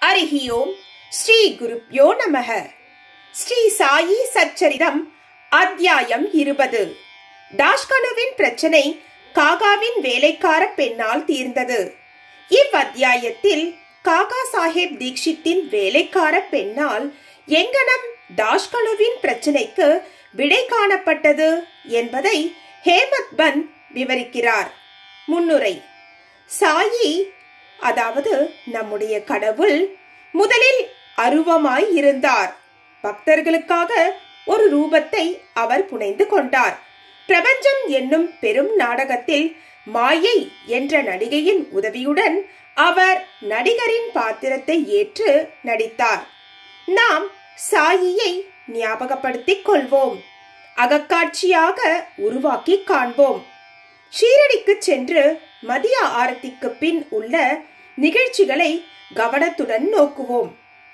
ஹரிஹி ஓம் ஸ்ரீ குருப்யோ நமக ஸ்ரீ சாயி சச்சரிதம் அத்தியாயம் இருபது தாஷ்கனுவின் பிரச்சனை காகாவின் வேலைக்கார பெண்ணால் தீர்ந்தது இவ்வத்தியாயத்தில் காகா சாஹேப் தீக்ஷித்தின் வேலைக்கார பெண்ணால் எங்கனம் தாஷ்கனுவின் பிரச்சனைக்கு விடை காணப்பட்டது என்பதை ஹேமத் பந்த் விவரிக்கிறார் முன்னுரை சாயி அதாவது நம்முடைய கடவுள் முதலில் அருவமாய் இருந்தார் பக்தர்களுக்காக ஒரு ரூபத்தை அவர் புனைந்து கொண்டார் பிரபஞ்சம் என்னும் பெரும் நாடகத்தில் மாயை என்ற நடிகையின் உதவியுடன் அவர் நடிகரின் பாத்திரத்தை ஏற்று நடித்தார் நாம் சாயியை ஞாபகப்படுத்திக் கொள்வோம் அகக்காட்சியாக உருவாக்கி காண்போம் ஷீரடிக்கு சென்று மதிய ஆரத்திக்கு பின் உள்ள நிகழ்ச்சிகளை கவனத்துடன் நோக்குவோம்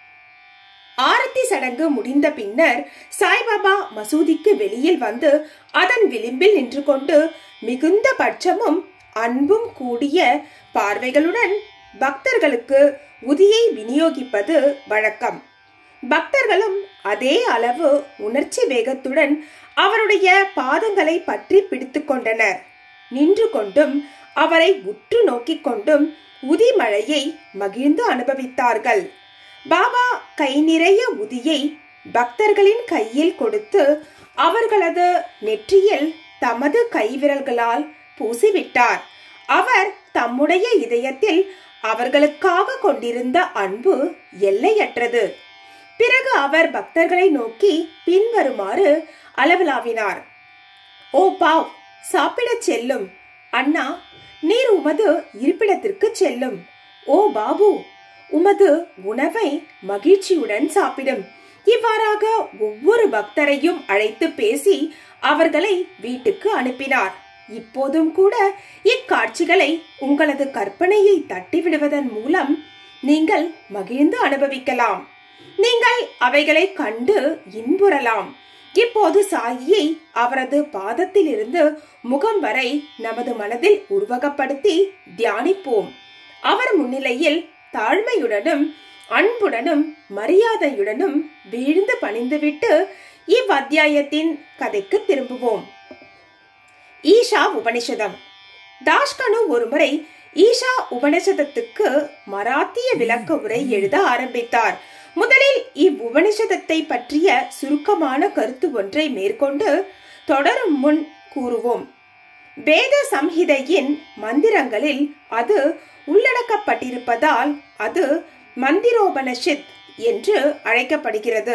ஆரத்தி சடங்கு முடிந்த பின்னர் சாய்பாபா மசூதிக்கு வெளியில் வந்து அதன் விளிம்பில் நின்று கொண்டு மிகுந்த பட்சமும் அன்பும் கூடிய பார்வைகளுடன் பக்தர்களுக்கு உதியை விநியோகிப்பது வழக்கம் பக்தர்களும் அதே அளவு உணர்ச்சி வேகத்துடன் அவருடைய பாதங்களை பற்றி பிடித்துக் கொண்டனர் நின்று கொண்டும் அவரை உற்று நோக்கிக் கொண்டும் உதி மழையை மகிழ்ந்து அனுபவித்தார்கள் பாபா கை நிறைய உதியை பக்தர்களின் கையில் கொடுத்து அவர்களது நெற்றியில் தமது கைவிரல்களால் பூசிவிட்டார் அவர் தம்முடைய இதயத்தில் அவர்களுக்காக கொண்டிருந்த அன்பு எல்லையற்றது பிறகு அவர் பக்தர்களை நோக்கி பின்வருமாறு அளவலாவினார் ஓ பாவ் சாப்பிடச் செல்லும் அண்ணா நீர் உமது இருப்பிடத்திற்கு செல்லும் ஓ பாபு உமது உணவை மகிழ்ச்சியுடன் சாப்பிடும் இவ்வாறாக ஒவ்வொரு பக்தரையும் அழைத்து பேசி அவர்களை வீட்டுக்கு அனுப்பினார் இப்போதும் கூட இக்காட்சிகளை உங்களது கற்பனையை தட்டிவிடுவதன் மூலம் நீங்கள் மகிழ்ந்து அனுபவிக்கலாம் நீங்கள் அவைகளை கண்டு இன்புறலாம் இப்போது சாயியை அவரது பாதத்திலிருந்து முகம் வரை நமது மனதில் உருவகப்படுத்தி தியானிப்போம் அவர் முன்னிலையில் தாழ்மையுடனும் அன்புடனும் மரியாதையுடனும் வீழ்ந்து பணிந்துவிட்டு இவ்வத்தியாயத்தின் கதைக்கு திரும்புவோம் ஈஷா உபனிஷதம் தாஷ்கனு ஒருமுறை ஈஷா உபனிஷதத்துக்கு மராத்திய விளக்க உரை எழுத ஆரம்பித்தார் முதலில் இவ்வுபனிஷதத்தை பற்றிய சுருக்கமான கருத்து ஒன்றை மேற்கொண்டு தொடரும் முன் கூறுவோம் வேத சம்ஹிதையின் மந்திரங்களில் அது உள்ளடக்கப்பட்டிருப்பதால் அது மந்திரோபனிஷத் என்று அழைக்கப்படுகிறது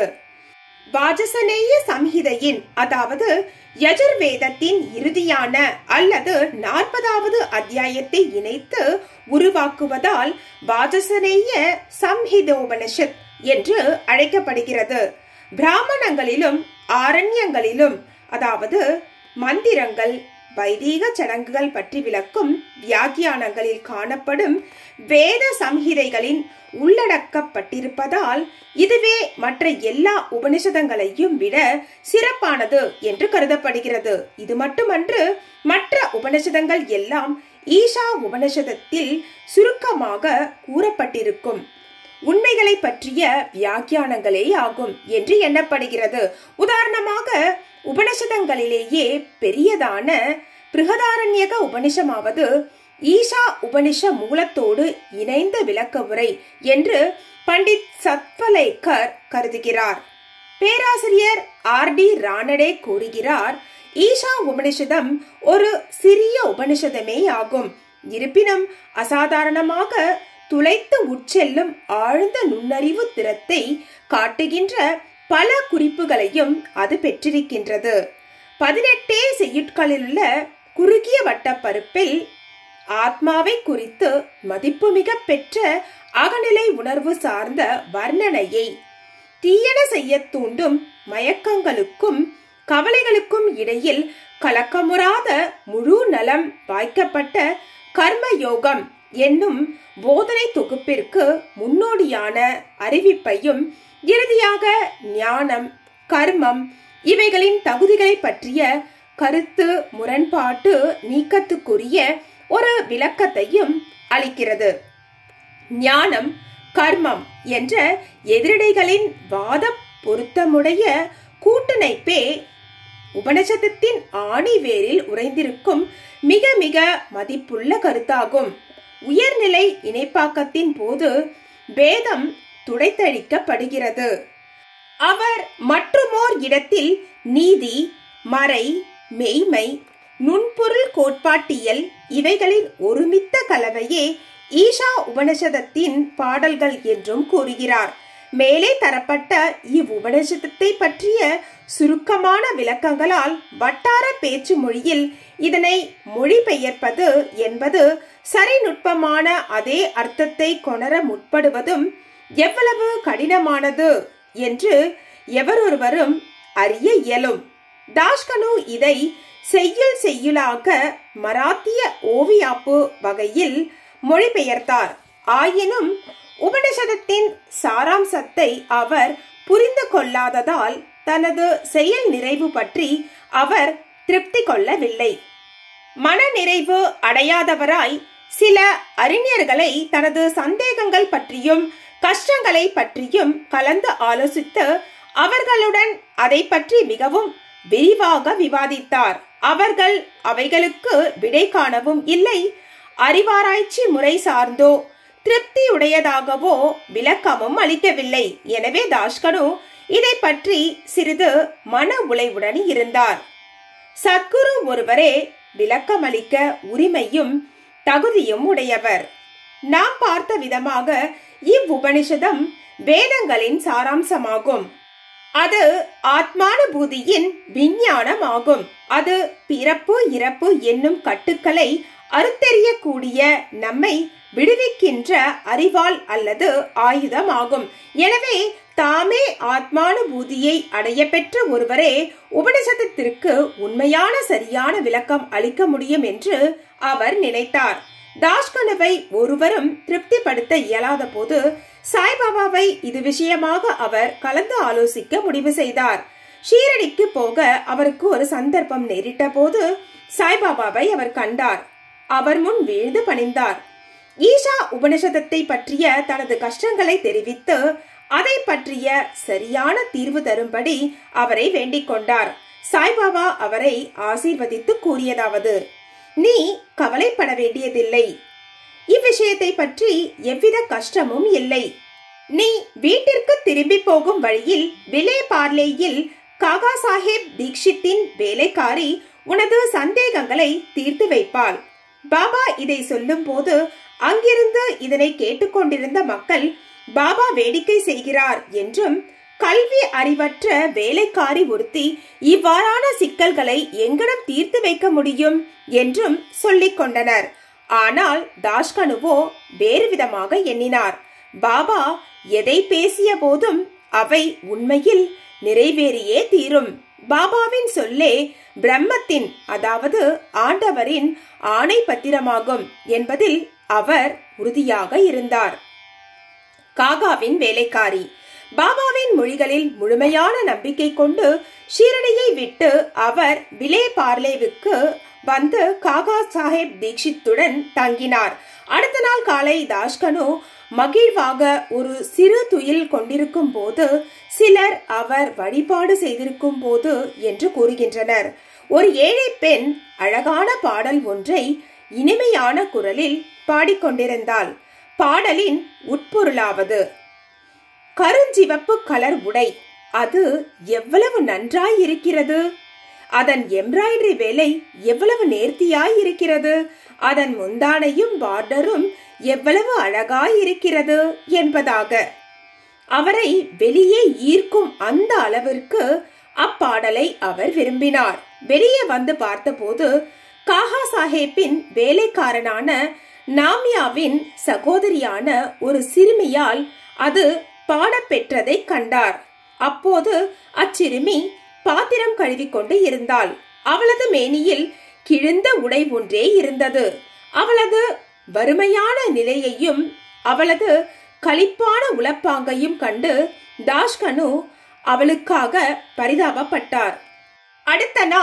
வாஜசனேய சம்ஹிதையின் அதாவது யஜுர்வேதத்தின் இறுதியான அல்லது நாற்பதாவது அத்தியாயத்தை இணைத்து உருவாக்குவதால் வாஜசனேய சம்ஹிதோபனிஷத் என்று அழைக்கப்படுகிறது பிராமணங்களிலும் ஆரண்யங்களிலும் அதாவது மந்திரங்கள் வைதீக சடங்குகள் பற்றி விளக்கும் வியாக்கியானங்களில் காணப்படும் வேத சம்ஹிதைகளின் உள்ளடக்கப்பட்டிருப்பதால் இதுவே மற்ற எல்லா உபனிஷதங்களையும் விட சிறப்பானது என்று கருதப்படுகிறது இது மட்டுமன்று மற்ற உபனிஷதங்கள் எல்லாம் ஈஷா உபனிஷதத்தில் சுருக்கமாக கூறப்பட்டிருக்கும் உண்மைகளை பற்றிய வியாக்கியானங்களே ஆகும் என்று எண்ணப்படுகிறது உதாரணமாக உபனிஷதங்களிலேயே பெரியதான பிருகதாரண்யக உபனிஷமாவது ஈஷா உபனிஷ மூலத்தோடு இணைந்த விளக்க உரை என்று பண்டித் சத்வலேக்கர் கருதுகிறார் பேராசிரியர் ஆர் டி ரானடே கூறுகிறார் ஈஷா உபனிஷதம் ஒரு சிறிய உபனிஷதமே ஆகும் இருப்பினும் அசாதாரணமாக துளைத்து உட்செல்லும் ஆழ்ந்த நுண்ணறிவு திறத்தை காட்டுகின்ற பல குறிப்புகளையும் அது பெற்றிருக்கின்றது பதினெட்டே செய்யுட்களிலுள்ள குறுகிய வட்டப்பருப்பில் ஆத்மாவை குறித்து மதிப்புமிக பெற்ற அகநிலை உணர்வு சார்ந்த வர்ணனையை தீயன செய்ய தூண்டும் மயக்கங்களுக்கும் கவலைகளுக்கும் இடையில் கலக்கமுறாத முழு நலம் வாய்க்கப்பட்ட கர்ம யோகம் என்னும் போதனை தொகுப்பிற்கு முன்னோடியான அறிவிப்பையும் இறுதியாக ஞானம் கர்மம் இவைகளின் தகுதிகளை பற்றிய கருத்து முரண்பாட்டு நீக்கத்துக்குரிய ஒரு விளக்கத்தையும் அளிக்கிறது ஞானம் கர்மம் என்ற எதிரடைகளின் வாத பொருத்தமுடைய கூட்டணைப்பே உபனிஷதத்தின் ஆணிவேரில் உறைந்திருக்கும் மிக மிக மதிப்புள்ள கருத்தாகும் உயர்நிலை இணைப்பாக்கத்தின் போது வேதம் துடைத்தழிக்கப்படுகிறது அவர் மற்றுமோர் இடத்தில் நீதி மறை மெய்மை நுண்பொருள் கோட்பாட்டியல் இவைகளின் ஒருமித்த கலவையே ஈஷா உபனிஷதத்தின் பாடல்கள் என்றும் கூறுகிறார் மேலே தரப்பட்ட இவ்வுபனிஷதத்தை பற்றிய சுருக்கமான விளக்கங்களால் வட்டார பேச்சு மொழியில் இதனை மொழிபெயர்ப்பது என்பது சரிநுட்பமான அதே அர்த்தத்தை கொணர முற்படுவதும் எவ்வளவு கடினமானது என்று எவரொருவரும் அறிய இயலும் தாஷ்கனு இதை செய்யுள் செய்யுளாக மராத்திய ஓவியாப்பு வகையில் மொழிபெயர்த்தார் ஆயினும் உபனிஷதத்தின் சாராம்சத்தை அவர் புரிந்து கொள்ளாததால் தனது செயல் நிறைவு பற்றி அவர் திருப்தி கொள்ளவில்லை மன நிறைவு அடையாதவராய் சில அறிஞர்களை தனது சந்தேகங்கள் பற்றியும் கஷ்டங்களை பற்றியும் கலந்து ஆலோசித்து அவர்களுடன் அதை பற்றி மிகவும் விரிவாக விவாதித்தார் அவர்கள் அவைகளுக்கு விடை காணவும் இல்லை அறிவாராய்ச்சி முறை சார்ந்தோ திருப்தியுடையதாகவோ விளக்கமும் அளிக்கவில்லை எனவே தாஷ்கனு இதை பற்றி சிறிது மன உளைவுடன் இருந்தார் சத்குரு ஒருவரே விளக்கமளிக்க உரிமையும் தகுதியும் உடையவர் நாம் பார்த்த விதமாக இவ்வுபனிஷதம் வேதங்களின் சாராம்சமாகும் அது ஆத்மானுபூதியின் விஞ்ஞானமாகும் அது பிறப்பு இறப்பு என்னும் கட்டுக்களை அறுத்தெறியக்கூடிய நம்மை விடுவிக்கின்ற அறிவால் அல்லது ஆயுதமாகும் எனவே தாமே ஆத்மானுபூதியை அடைய பெற்ற ஒருவரே உபனிஷதத்திற்கு உண்மையான சரியான விளக்கம் அளிக்க முடியும் என்று அவர் நினைத்தார் தாஷ்கனுவை ஒருவரும் திருப்திப்படுத்த இயலாத போது சாய்பாபாவை இது விஷயமாக அவர் கலந்து ஆலோசிக்க முடிவு செய்தார் ஷீரடிக்கு போக அவருக்கு ஒரு சந்தர்ப்பம் நேரிட்ட போது சாய்பாபாவை அவர் கண்டார் அவர் முன் வீழ்ந்து பணிந்தார் ஈஷா உபனிஷதத்தை பற்றிய தனது கஷ்டங்களை தெரிவித்து அதை பற்றிய சரியான தீர்வு தரும்படி அவரை வேண்டிக் கொண்டார் சாய்பாபா அவரை ஆசீர்வதித்து கூறியதாவது நீ கவலைப்பட வேண்டியதில்லை இவ்விஷயத்தை பற்றி எவ்வித கஷ்டமும் இல்லை நீ வீட்டிற்கு திரும்பி போகும் வழியில் விலே பார்லேயில் காகா சாஹேப் தீக்ஷித்தின் வேலைக்காரி உனது சந்தேகங்களை தீர்த்து வைப்பாள் பாபா இதை சொல்லும் போது அங்கிருந்து இதனை கேட்டுக்கொண்டிருந்த மக்கள் பாபா வேடிக்கை செய்கிறார் என்றும் கல்வி அறிவற்ற வேலைக்காரி ஒருத்தி இவ்வாறான சிக்கல்களை எங்கனம் தீர்த்து வைக்க முடியும் என்றும் சொல்லிக் கொண்டனர் ஆனால் தாஷ்கனுவோ வேறு விதமாக எண்ணினார் பாபா எதை பேசிய போதும் அவை உண்மையில் நிறைவேறியே தீரும் பாபாவின் சொல்லே பிரம்மத்தின் அதாவது ஆண்டவரின் ஆணை பத்திரமாகும் என்பதில் அவர் உறுதியாக இருந்தார் காகாவின் வேலைக்காரி பாபாவின் மொழிகளில் முழுமையான நம்பிக்கை கொண்டு ஷீரடியை விட்டு அவர் விலே பார்லேவுக்கு வந்து காகா சாஹேப் தீக்ஷித்துடன் தங்கினார் அடுத்த நாள் காலை தாஷ்கனு மகிழ்வாக ஒரு சிறு துயில் கொண்டிருக்கும் போது சிலர் அவர் வழிபாடு செய்திருக்கும் போது என்று கூறுகின்றனர் ஒரு ஏழை பெண் அழகான பாடல் ஒன்றை இனிமையான குரலில் பாடிக்கொண்டிருந்தாள் பாடலின் உட்பொருளாவது கருஞ்சிவப்பு கலர் உடை அது எவ்வளவு நன்றாய் இருக்கிறது அதன் எம்ப்ராய்டரி வேலை எவ்வளவு நேர்த்தியாய் இருக்கிறது அதன் முந்தானையும் பார்டரும் எவ்வளவு அழகாய் இருக்கிறது என்பதாக அவரை வெளியே ஈர்க்கும் அந்த அளவிற்கு அப்பாடலை அவர் விரும்பினார் வெளியே வந்து பார்த்தபோது காஹா சாஹேப்பின் வேலைக்காரனான நாமியாவின் சகோதரியான ஒரு சிறுமியால் அது பாடப்பெற்றதை கண்டார் அப்போது அச்சிறுமி பாத்திரம் கழுவிக்கொண்டு இருந்தாள் அவளது மேனியில் கிழிந்த உடை ஒன்றே இருந்தது அவளது வறுமையான நிலையையும் அவளது களிப்பான உளப்பாங்கையும் கண்டு தாஷ்கனு அவளுக்காக பரிதாபப்பட்டார் அடுத்த நாள்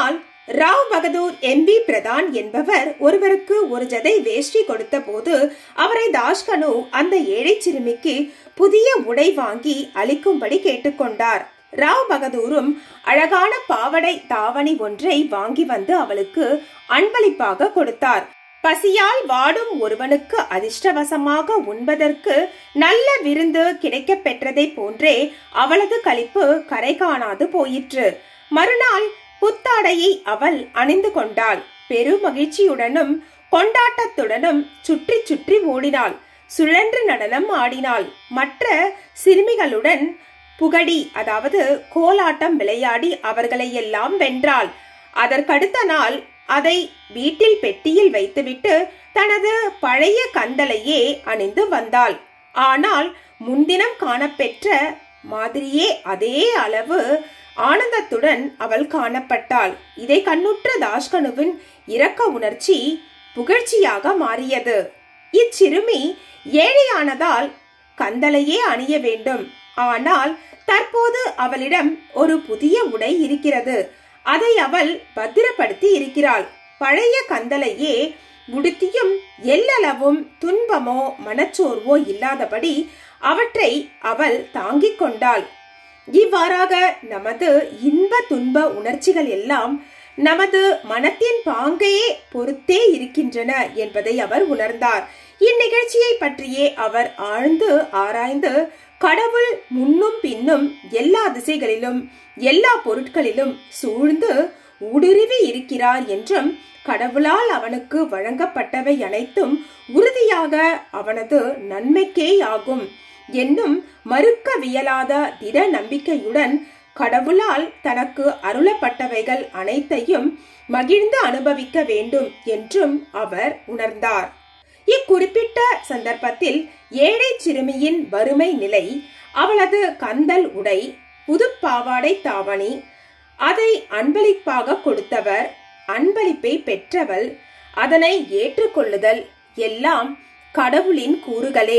ராவ் பகதூர் எம் வி பிரதான் என்பவர் ஒருவருக்கு ஒரு ஜதை வேஷ்டி கொடுத்த போது அவரை தாஷ்கனு அந்த ஏழை சிறுமிக்கு புதிய உடை வாங்கி அளிக்கும்படி கேட்டுக்கொண்டார் ராவ் பகதூரும் அழகான பாவடை தாவணி ஒன்றை வாங்கி வந்து அவளுக்கு அன்பளிப்பாக கொடுத்தார் பசியால் வாடும் ஒருவனுக்கு அதிர்ஷ்டவசமாக உண்பதற்கு நல்ல விருந்து கிடைக்கப் பெற்றதை போன்றே அவளது களிப்பு கரை காணாது போயிற்று மறுநாள் புத்தாடையை அவள் அணிந்து கொண்டாள் பெரு மகிழ்ச்சியுடனும் கொண்டாட்டத்துடனும் சுற்றி சுற்றி ஓடினாள் சுழன்று நடனம் ஆடினாள் மற்ற சிறுமிகளுடன் புகடி அதாவது கோலாட்டம் விளையாடி அவர்களை எல்லாம் வென்றாள் அதற்கடுத்த நாள் அதை வீட்டில் பெட்டியில் வைத்துவிட்டு தனது பழைய கந்தலையே அணிந்து வந்தாள் ஆனால் முன்தினம் காணப்பெற்ற மாதிரியே அதே அளவு ஆனந்தத்துடன் அவள் காணப்பட்டாள் இதை கண்ணுற்ற தாஷ்கனுவின் இரக்க உணர்ச்சி புகழ்ச்சியாக மாறியது இச்சிறுமி ஏழையானதால் கந்தலையே அணிய வேண்டும் ஆனால் தற்போது அவளிடம் ஒரு புதிய உடை இருக்கிறது அதை அவள் பத்திரப்படுத்தி இருக்கிறாள் பழைய கந்தலையே உடுத்தியும் எல்லளவும் துன்பமோ மனச்சோர்வோ இல்லாதபடி அவற்றை அவள் தாங்கிக் கொண்டாள் இவ்வாறாக நமது இன்ப துன்ப உணர்ச்சிகள் எல்லாம் நமது மனத்தின் பாங்கையே பொறுத்தே இருக்கின்றன என்பதை அவர் உணர்ந்தார் இந்நிகழ்ச்சியை பற்றியே அவர் ஆழ்ந்து ஆராய்ந்து கடவுள் முன்னும் பின்னும் எல்லா திசைகளிலும் எல்லா பொருட்களிலும் சூழ்ந்து ஊடுருவி இருக்கிறார் என்றும் கடவுளால் அவனுக்கு வழங்கப்பட்டவை அனைத்தும் உறுதியாக அவனது நன்மைக்கேயாகும் என்னும் மறுக்கவியலாத திட நம்பிக்கையுடன் கடவுளால் தனக்கு அருளப்பட்டவைகள் அனைத்தையும் மகிழ்ந்து அனுபவிக்க வேண்டும் என்றும் அவர் உணர்ந்தார் இக்குறிப்பிட்ட சந்தர்ப்பத்தில் ஏழை சிறுமியின் வறுமை நிலை அவளது கந்தல் உடை புது பாவாடை தாவணி அதை அன்பளிப்பாக கொடுத்தவர் அன்பளிப்பை பெற்றவள் அதனை ஏற்றுக்கொள்ளுதல் எல்லாம் கடவுளின் கூறுகளே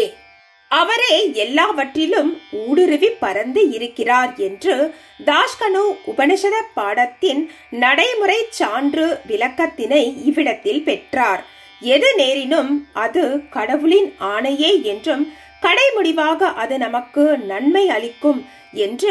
அவரே எல்லாவற்றிலும் ஊடுருவி பறந்து இருக்கிறார் என்று தாஷ்கனு உபனிஷத பாடத்தின் நடைமுறை சான்று விளக்கத்தினை இவ்விடத்தில் பெற்றார் எது நேரினும் அது கடவுளின் ஆணையே என்றும் கடைமுடிவாக அது நமக்கு நன்மை அளிக்கும் என்று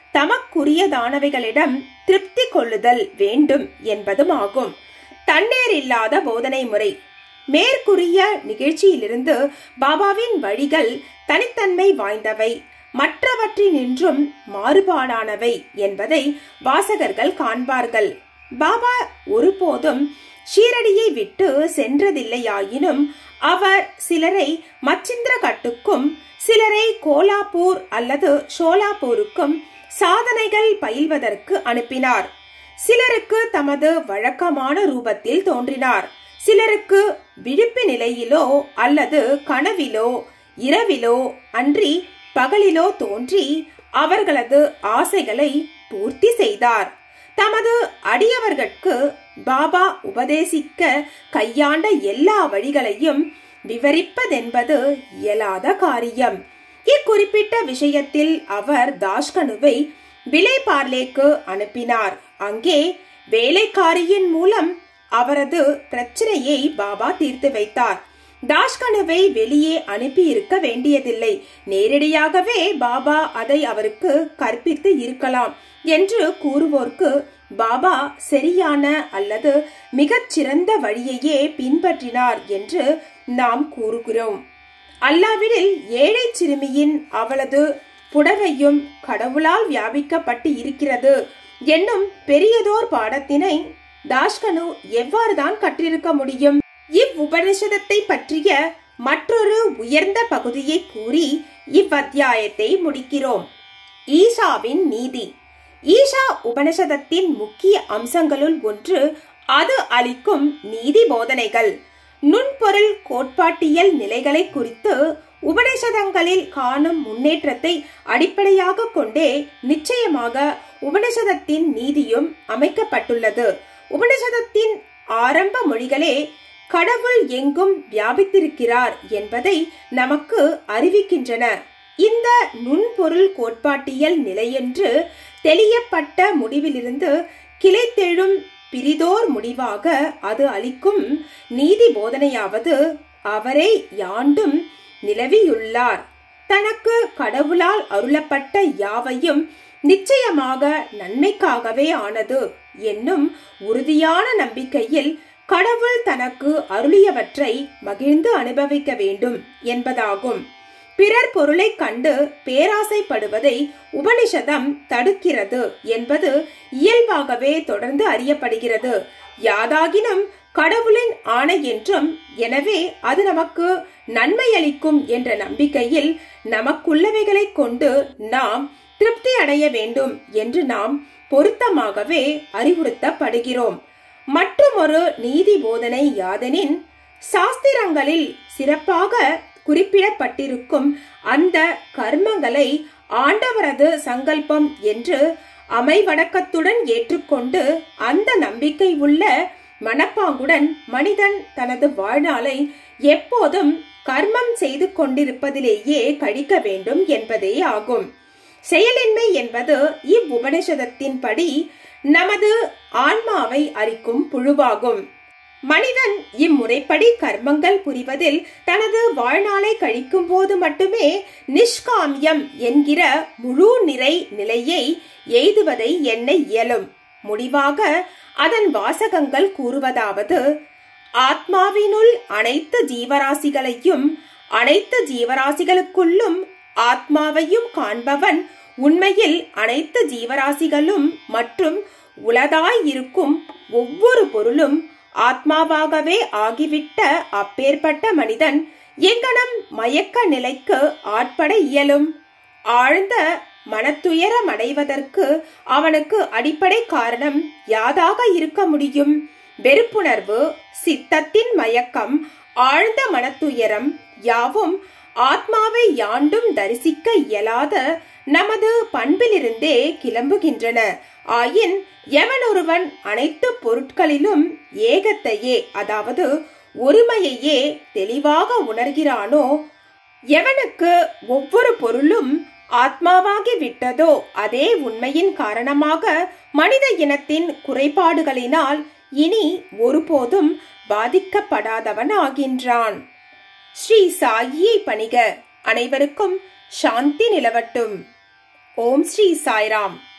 தமக்குரியதானவைகளிடம் திருப்தி கொள்ளுதல் வேண்டும் என்பதும் ஆகும் தண்ணீர் இல்லாத போதனை முறை மேற்கூறிய நிகழ்ச்சியிலிருந்து பாபாவின் வழிகள் தனித்தன்மை வாய்ந்தவை மற்றவற்றினின்றும் மாறுபாடானவை என்பதை வாசகர்கள் காண்பார்கள் பாபா ஒருபோதும் ஷீரடியை விட்டு சென்றதில்லையாயினும் அவர் சிலரை மச்சிந்திரகட்டுக்கும் சிலரை கோலாப்பூர் அல்லது ஷோலாப்பூருக்கும் சாதனைகள் பயில்வதற்கு அனுப்பினார் சிலருக்கு தமது வழக்கமான ரூபத்தில் தோன்றினார் சிலருக்கு விழிப்பு நிலையிலோ அல்லது கனவிலோ இரவிலோ அன்றி பகலிலோ தோன்றி அவர்களது ஆசைகளை பூர்த்தி செய்தார் தமது அடியவர்கட்கு பாபா உபதேசிக்க கையாண்ட எல்லா வழிகளையும் விவரிப்பதென்பது இயலாத காரியம் இக்குறிப்பிட்ட விஷயத்தில் அவர் தாஷ்கனுவை விலை பார்லேக்கு அனுப்பினார் அங்கே வேலைக்காரியின் மூலம் அவரது பிரச்சனையை பாபா தீர்த்து வைத்தார் தாஷ்கனுவை வெளியே அனுப்பி இருக்க வேண்டியதில்லை நேரடியாகவே பாபா அதை அவருக்கு கற்பித்து இருக்கலாம் என்று கூறுவோர்க்கு பாபா சரியான அல்லது மிகச் சிறந்த வழியையே பின்பற்றினார் என்று நாம் கூறுகிறோம் அல்லாவிடில் ஏழை சிறுமியின் அவளது புடவையும் கடவுளால் வியாபிக்கப்பட்டு இருக்கிறது என்னும் பெரியதோர் பாடத்தினை தாஷ்கனு எவ்வாறுதான் கற்றிருக்க முடியும் இவ்வுபனிஷதத்தை பற்றிய மற்றொரு உயர்ந்த பகுதியை கூறி இவ்வத்தியாயத்தை முடிக்கிறோம் ஈஷாவின் நீதி ஈஷா உபனிஷதத்தின் முக்கிய அம்சங்களுள் ஒன்று அது அளிக்கும் நீதி போதனைகள் நுண்பொருள் கோட்பாட்டியல் நிலைகளை குறித்து உபனிஷதங்களில் காணும் முன்னேற்றத்தை அடிப்படையாக கொண்டே நிச்சயமாக உபனிஷதத்தின் நீதியும் அமைக்கப்பட்டுள்ளது உபனிஷதத்தின் ஆரம்ப மொழிகளே கடவுள் எங்கும் வியாபித்திருக்கிறார் என்பதை நமக்கு அறிவிக்கின்றன இந்த நுண்பொருள் கோட்பாட்டியல் நிலையென்று தெளியப்பட்ட முடிவிலிருந்து கிளைத்தெழும் பிரிதோர் முடிவாக அது அளிக்கும் நீதி போதனையாவது அவரே யாண்டும் நிலவியுள்ளார் தனக்கு கடவுளால் அருளப்பட்ட யாவையும் நிச்சயமாக நன்மைக்காகவே ஆனது என்னும் உறுதியான நம்பிக்கையில் கடவுள் தனக்கு அருளியவற்றை மகிழ்ந்து அனுபவிக்க வேண்டும் என்பதாகும் பிறர் பொருளை கண்டு பேராசைப்படுவதை உபனிஷதம் தடுக்கிறது என்பது இயல்பாகவே தொடர்ந்து அறியப்படுகிறது யாதாகினும் கடவுளின் ஆணை என்றும் எனவே அது நமக்கு நன்மை அளிக்கும் என்ற நம்பிக்கையில் நமக்குள்ளவைகளை கொண்டு நாம் திருப்தி அடைய வேண்டும் என்று நாம் பொருத்தமாகவே அறிவுறுத்தப்படுகிறோம் மற்றுமொரு நீதி போதனை யாதெனின் சாஸ்திரங்களில் சிறப்பாக குறிப்பிடப்பட்டிருக்கும் அந்த கர்மங்களை ஆண்டவரது சங்கல்பம் என்று அமைவடக்கத்துடன் ஏற்றுக்கொண்டு அந்த நம்பிக்கை உள்ள மனப்பாங்குடன் மனிதன் தனது வாழ்நாளை எப்போதும் கர்மம் செய்து கொண்டிருப்பதிலேயே கழிக்க வேண்டும் என்பதே ஆகும் செயலின்மை என்பது இவ்வுபனிஷதத்தின்படி நமது ஆன்மாவை அரிக்கும் புழுவாகும் மனிதன் இம்முறைப்படி கர்மங்கள் புரிவதில் தனது வாழ்நாளை கழிக்கும் போது மட்டுமே நிஷ்காமியம் என்கிற முழு நிறை நிலையை எய்துவதை எண்ண இயலும் முடிவாக அதன் வாசகங்கள் கூறுவதாவது ஆத்மாவினுள் அனைத்து ஜீவராசிகளையும் அனைத்து ஜீவராசிகளுக்குள்ளும் ஆத்மாவையும் காண்பவன் உண்மையில் அனைத்து ஜீவராசிகளும் மற்றும் உளதாய் இருக்கும் ஒவ்வொரு பொருளும் ஆத்மாவாகவே ஆகிவிட்ட அப்பேற்பட்ட மனிதன் எங்கனம் மயக்க நிலைக்கு ஆட்பட இயலும் ஆழ்ந்த மனத்துயரம் அடைவதற்கு அவனுக்கு அடிப்படை காரணம் யாதாக இருக்க முடியும் வெறுப்புணர்வு சித்தத்தின் மயக்கம் ஆழ்ந்த மனத்துயரம் யாவும் ஆத்மாவை யாண்டும் தரிசிக்க இயலாத நமது பண்பிலிருந்தே கிளம்புகின்றன ஆயின் எவனொருவன் அனைத்து பொருட்களிலும் ஏகத்தையே அதாவது ஒருமையையே தெளிவாக உணர்கிறானோ எவனுக்கு ஒவ்வொரு பொருளும் ஆத்மாவாகி விட்டதோ அதே உண்மையின் காரணமாக மனித இனத்தின் குறைபாடுகளினால் இனி ஒருபோதும் பாதிக்கப்படாதவன் ஆகின்றான் ஸ்ரீ சாயியை பணிக அனைவருக்கும் சாந்தி நிலவட்டும் ஓம் ஸ்ரீ சாய்ராம்